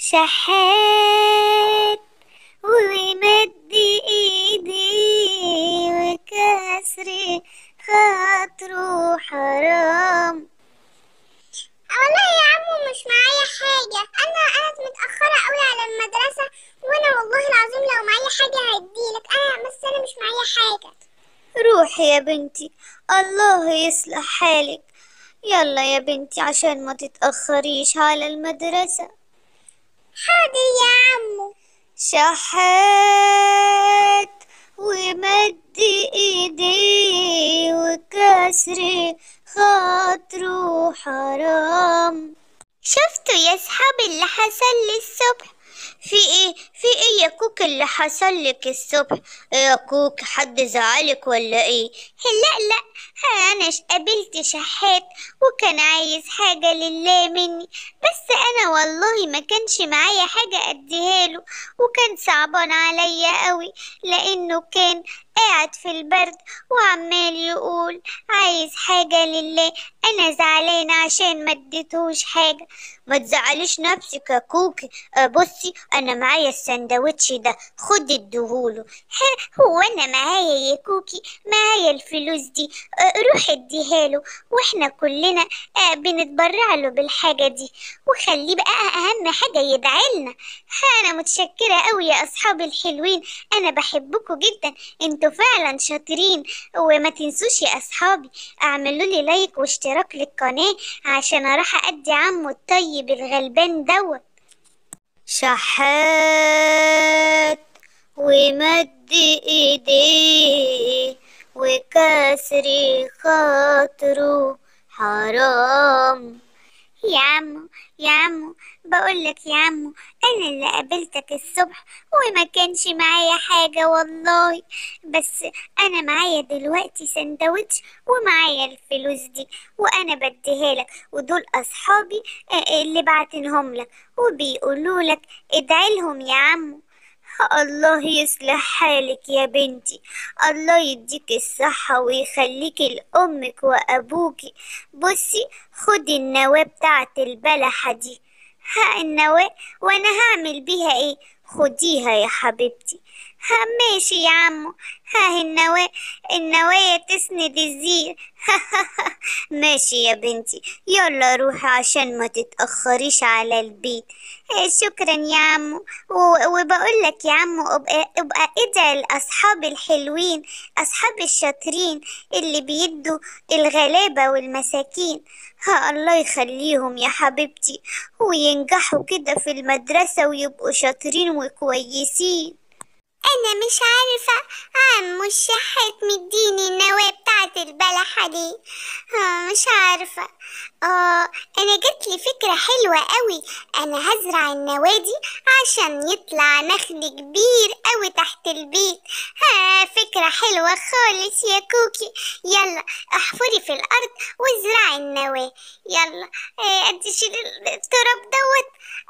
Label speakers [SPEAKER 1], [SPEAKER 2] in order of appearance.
[SPEAKER 1] شحات ومد ايديه وكسر خاطره حرام
[SPEAKER 2] والله يا عمو مش معايا حاجة أنا أنا متأخرة أوي على المدرسة وأنا والله العظيم لو معايا حاجة هديلك أنا بس أنا مش معايا حاجة
[SPEAKER 1] روحي يا بنتي الله يصلح حالك يلا يا بنتي عشان ما تتأخريش على المدرسة
[SPEAKER 2] حاضر يا عمو
[SPEAKER 1] شحات ومد ايديه وكسر خاطره حرام شفتوا يا صحابي اللي حصل لي الصبح في ايه في ايه يا كوك اللي حصل لك الصبح إيه يا كوك حد زعلك ولا ايه لا لا ها انا ش- قابلت شحات وكان عايز حاجة لله مني بس انا والله ما كانش معايا حاجة اديها له وكان صعبان عليا قوي لانه كان قاعد في البرد وعمال يقول عايز حاجة لله انا زعلانة عشان ما اديتهوش حاجة ما تزعليش نفسك يا كوكي آه، بصي انا معايا السندوتش ده خدي اديهوله ها، هو انا معايا يا كوكي معايا الفلوس دي آه، روح اديها له واحنا كلنا آه، بنتبرع له بالحاجة دي وخليه بقى اهم حاجة يدعيلنا ها، انا متشكرة قوي يا اصحابي الحلوين انا بحبكم جدا انتوا فعلا شاطرين وما تنسوش يا اصحابي اعملوا لي لايك واشتراك للقناة عشان اروح ادي عمو الطيب الغلبان دوت شحات ومد ايديه وكسر خاطره حرام يا عمو يا عمو بقولك يا عمو انا اللي قابلتك الصبح وما كانش معايا حاجة والله بس انا معايا دلوقتي سندوتش ومعايا الفلوس دي وانا بديها لك ودول اصحابي آه، اللي بعتنهم لك وبيقولوا لك ادعي لهم يا عمو الله يصلح حالك يا بنتي الله يديك الصحة ويخليكي لأمك وأبوكي بصي خدي النواة بتاعت البلحة دي ها النواة وأنا هعمل بيها إيه خديها يا حبيبتي ها ماشي يا عمو ها النواة النوايا تسند الزير ماشي يا بنتي يلا روحي عشان ما تتأخريش على البيت إيه، شكرا يا عمو و- وبقول لك يا عمو ابقى, ابقى ادعي الاصحاب الحلوين اصحاب الشاطرين اللي بيدوا الغلابة والمساكين ها الله يخليهم يا حبيبتي وينجحوا كده في المدرسة ويبقوا شاطرين وكويسين
[SPEAKER 2] أنا مش عارفة عمو الشحات مديني النواة بتاعت البلحة دي آه مش عارفة آه أنا جاتلي فكرة حلوة قوي أنا هزرع النواة دي عشان يطلع نخل كبير قوي تحت البيت ها فكرة حلوة خالص يا كوكي يلا احفري في الأرض وازرعي النواة يلا آه أدي شيل التراب دوت